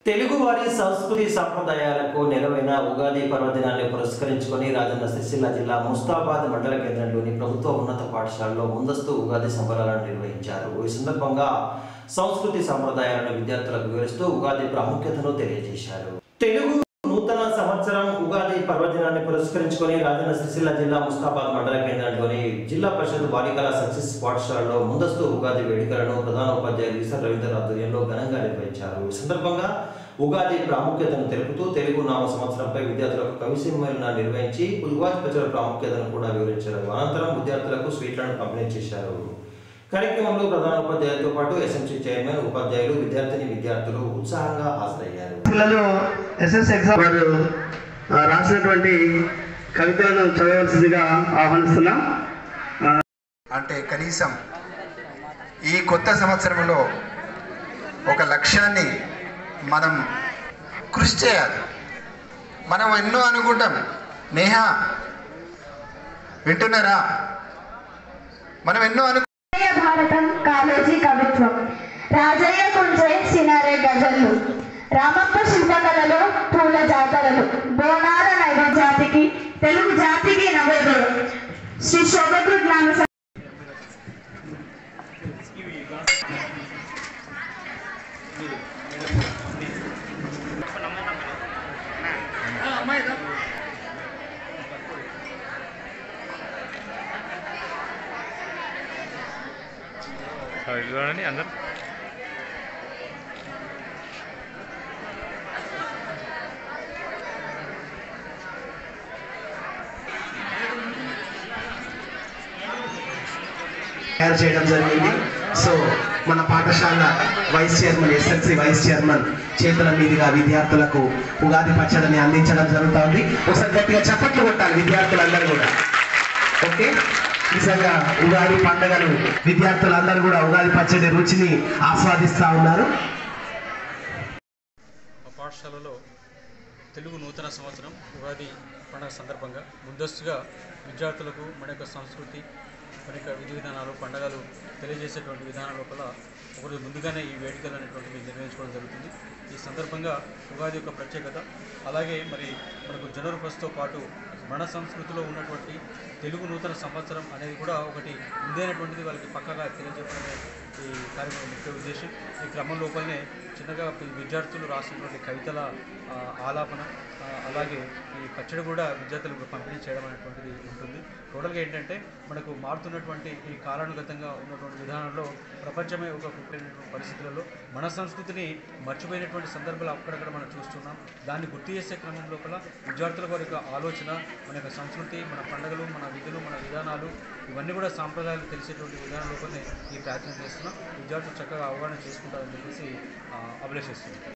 తెలుగువారి సంస్కృతి సంప్రదాయాలకు నెలవైన ఉగాది పర్వదినాన్ని పురస్కరించుకొని రాజన్న సిరిసిల్ల జిల్లా ముస్తాబాద్ మండల కేంద్రంలోని ప్రభుత్వ ఉన్నత పాఠశాలలో ముందస్తు ఉగాది సంబరాలను నిర్వహించారు ఈ సందర్భంగా సంస్కృతి సంప్రదాయాలను విద్యార్థులకు వివరిస్తూ ఉగాది ప్రాముఖ్యతను తెలియజేశారు తెలుగు నూతన సంవత్సరం ఉగాది పర్వదినాన్ని పురస్కరించుకొని రాజన్న సిరిసిల్ల జిల్లా ముస్తాబాద్ మండల కేంద్రంలోని జిల్లా పరిషత్ బాలికల సక్సెస్ పాఠశాలలో ముందస్తు ఉగాది వేడుకలను ప్రధాన ఉపాధ్యాయులు ఈశ్వర్ రవీంద్ర ఆధ్వర్యంలో ఘనంగా నిర్వహించారు ఈ సందర్భంగా ఉగాది ప్రాముఖ్యతను తెలుపుతూ తెలుగు నామ సంవత్సరంపై విద్యార్థులకు కవి సమ్మేళన నిర్వహించి ఉగాది ప్రజల ప్రాముఖ్యతను కూడా వివరించారు అనంతరం విద్యార్థులకు స్వీట్లను పంపిణీ చేశారు కార్యక్రమంలో ప్రధాన ఉపాధ్యాయులతో పాటు ఎస్ఎంసీ చైర్మన్ ఉపాధ్యాయులు విద్యార్థిని విద్యార్థులు ఉత్సాహంగా హాజరయ్యారు పిల్లలు ఎస్ఎస్ ఎగ్జామ్ వారు ఆ, రాసినటువంటి కవితలను చదవలసిందిగా ఆహ్వానిస్తున్నాం అంటే కనీసం ఈ కొత్త సంవత్సరంలో ఒక లక్ష్యాన్ని మనం కృషి చేయాలి మనం ఎన్నో అనుకుంటాం నేహా వింటున్నారా మనం ఎన్నో అను రాజయ్య భారతం కాలేజీ కవిత్వం రాజయ్య కుంజే సినారే గజల్లు రామప్ప శిల్పకళలో పూల జాతరలు బోనాల నైవేద్యాతికి తెలుగు జాతికి నవోదయం శ్రీ శోభకు జ్ఞాన స- చూడండి అందరు తయారు చేయడం జరిగింది సో మన పాఠశాల vice chairman SLC vice chairman చేతుల మీదుగా విద్యార్థులకు ఉగాది పచ్చడిని అందించడం జరుగుతుంది ఒకసారి గట్టిగా చప్పట్లు కొట్టాలి విద్యార్థులందరూ కూడా ఓకే నిజంగా ఉగాది పండుగను విద్యార్థులందరూ కూడా ఉగాది పచ్చడి రుచిని ఆస్వాదిస్తా ఉన్నారు మా పాఠశాలలో తెలుగు నూతన సంవత్సరం ఉగాది పండుగ సందర్భంగా ముందస్తుగా విద్యార్థులకు మన యొక్క సంస్కృతి మన యొక్క విధి విధానాలు పండుగలు తెలియజేసేటువంటి విధానం లోపల ఒకరోజు ముందుగానే ఈ వేడుకలు అనేటువంటివి నిర్వహించుకోవడం జరుగుతుంది ఈ సందర్భంగా ఉగాది యొక్క ప్రత్యేకత అలాగే మరి మనకు జనవరి ఫస్ట్తో పాటు మన సంస్కృతిలో ఉన్నటువంటి తెలుగు నూతన సంవత్సరం అనేది కూడా ఒకటి ఉందైనటువంటిది వాళ్ళకి పక్కగా తెలియజెప్పడమే ఈ కార్యక్రమం ముఖ్య ఉద్దేశం ఈ క్రమం లోపలనే చిన్నగా ఈ విద్యార్థులు రాసినటువంటి కవితల ఆ, ఆలాపన ఆ, అలాగే ఈ పచ్చడి కూడా విద్యార్థులకు పంపిణీ చేయడం అనేటువంటిది ఉంటుంది టోటల్గా ఏంటంటే మనకు మారుతున్నటువంటి ఈ కాలానుగతంగా ఉన్నటువంటి విధానంలో ప్రపంచమే ఒక కుట్టినటువంటి పరిస్థితులలో మన సంస్కృతిని మర్చిపోయినటువంటి సందర్భాలు అక్కడక్కడ మనం చూస్తున్నాం దాన్ని గుర్తు చేసే క్రమం లోపల విద్యార్థుల వారి యొక్క ఆలోచన మన యొక్క సంస్కృతి మన పండుగలు మన విధులు మన విధానాలు ఇవన్నీ కూడా సాంప్రదాయాలు తెలిసేటువంటి విధానం లోపలనే ఈ ప్రయత్నం చేస్తున్నాం విద్యార్థులు చక్కగా అవగాహన చేసుకుంటారని చెప్పేసి ఆ, అభిలషిస్తున్నాం